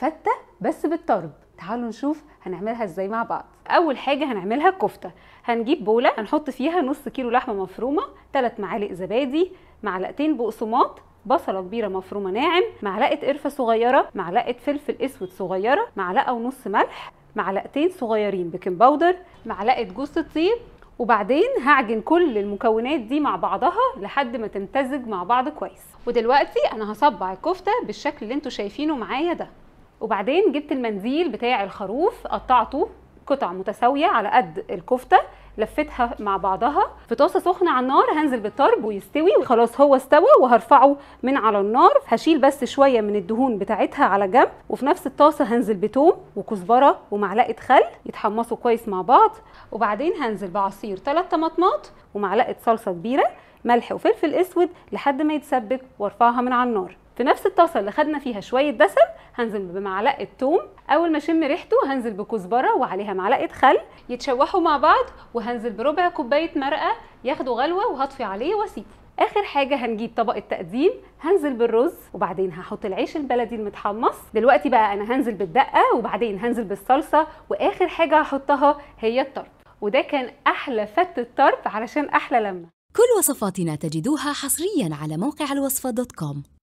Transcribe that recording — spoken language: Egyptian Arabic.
فته بس بالطرب تعالوا نشوف هنعملها ازاي مع بعض اول حاجه هنعملها الكفته هنجيب بوله هنحط فيها نص كيلو لحمه مفرومه 3 معالق زبادي معلقتين بقسماط بصله كبيره مفرومه ناعم معلقه قرفه صغيره معلقه فلفل اسود صغيره معلقه ونص ملح معلقتين صغيرين بيكنج باودر معلقه جوز الطيب وبعدين هعجن كل المكونات دي مع بعضها لحد ما تمتزج مع بعض كويس ودلوقتي انا هصبع الكفته بالشكل اللي انتوا شايفينه معايا ده وبعدين جبت المنديل بتاع الخروف قطعته قطع متساويه على قد الكفته لفتها مع بعضها في طاسه سخنه على النار هنزل بالطرب ويستوي خلاص هو استوى وهرفعه من على النار هشيل بس شويه من الدهون بتاعتها على جنب وفي نفس الطاسه هنزل بتوم وكزبره ومعلقه خل يتحمصوا كويس مع بعض وبعدين هنزل بعصير 3 طماطمات ومعلقه صلصه كبيره ملح وفلفل اسود لحد ما يتسبك وارفعها من على النار في نفس الطاسه اللي خدنا فيها شويه دسم هنزل بمعلقه توم اول ما اشم ريحته هنزل بكزبره وعليها معلقه خل يتشوحوا مع بعض وهنزل بربع كوبايه مرقه ياخدوا غلوه وهطفي عليه واسيبه اخر حاجه هنجيب طبق التقديم هنزل بالرز وبعدين هحط العيش البلدي المتحمص دلوقتي بقى انا هنزل بالدقه وبعدين هنزل بالصلصه واخر حاجه هحطها هي الطرب وده كان احلى فتة طرب علشان احلى لمه كل وصفاتنا تجدوها حصريا على موقع الوصفة دوت كوم